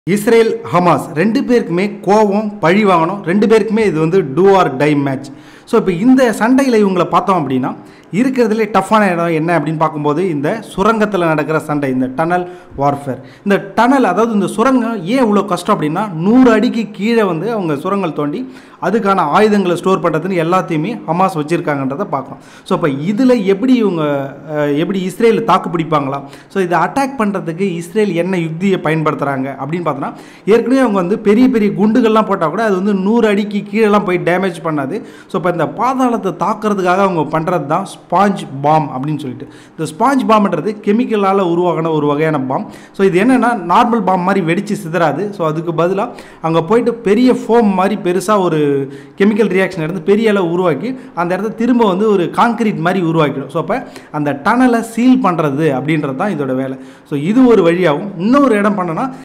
Israel Hamas ரெண்டு பேருக்குமே கோவம் பழி வாங்கணும் ரெண்டு பேருக்குமே இது வந்து do or die match so இப்போ இந்த சண்டையில் இவங்களை பார்த்தோம் அப்படின்னா இருக்கிறதுலே டஃப்பான இடம் என்ன அப்படின்னு பார்க்கும்போது இந்த சுரங்கத்தில் நடக்கிற சண்டை இந்த டனல் வார்ஃபேர் இந்த டனல் அதாவது இந்த சுரங்கம் ஏன் இவ்வளோ கஷ்டம் அப்படின்னா நூறு அடிக்கு கீழே வந்து அவங்க சுரங்கங்கள் தோண்டி அதுக்கான ஆயுதங்களை ஸ்டோர் பண்ணுறதுன்னு எல்லாத்தையுமே ஹமாஸ் வச்சுருக்காங்கன்றதை பார்க்குறோம் ஸோ இப்போ இதில் எப்படி இவங்க அஹ், எப்படி இஸ்ரேல் தாக்கு பிடிப்பாங்களா ஸோ இதை அட்டாக் பண்ணுறதுக்கு இஸ்ரேல் என்ன யுக்தியை பயன்படுத்துகிறாங்க அப்படின்னு பார்த்தோன்னா ஏற்கனவே அவங்க வந்து பெரிய பெரிய குண்டுகள்லாம் போட்டால் கூட அது வந்து நூறு அடிக்கு கீழெல்லாம் போய் டேமேஜ் பண்ணாது ஸோ இப்போ இந்த பாதாளத்தை தாக்குறதுக்காக அவங்க பண்ணுறது தான் ஸ்பாஞ்ச் பாம் அப்படின்னு சொல்லிட்டு இந்த ஸ்பாஞ்ச் பாம்ன்றது கெமிக்கலால் உருவாகின ஒரு வகையான பாம் ஸோ இது என்னென்னா நார்மல் பாம் மாதிரி வெடித்து சிதறாது ஸோ அதுக்கு பதிலாக அங்கே போயிட்டு பெரிய ஃபோம் மாதிரி பெருசாக ஒரு கெமிக்கல் ரியாக்ஷன் இருந்து பெரிய அளவு உருவாக்கி அந்த இடத்த திரும்ப வந்து ஒரு கான்கிரீட் மாதிரி உருவாக்கிடும் ஸோ அப்போ அந்த டனலை சீல் பண்ணுறது அப்படின்றது தான் இதோட வேலை ஸோ இது ஒரு வழியாகும் இன்னொரு இடம் பண்ணனா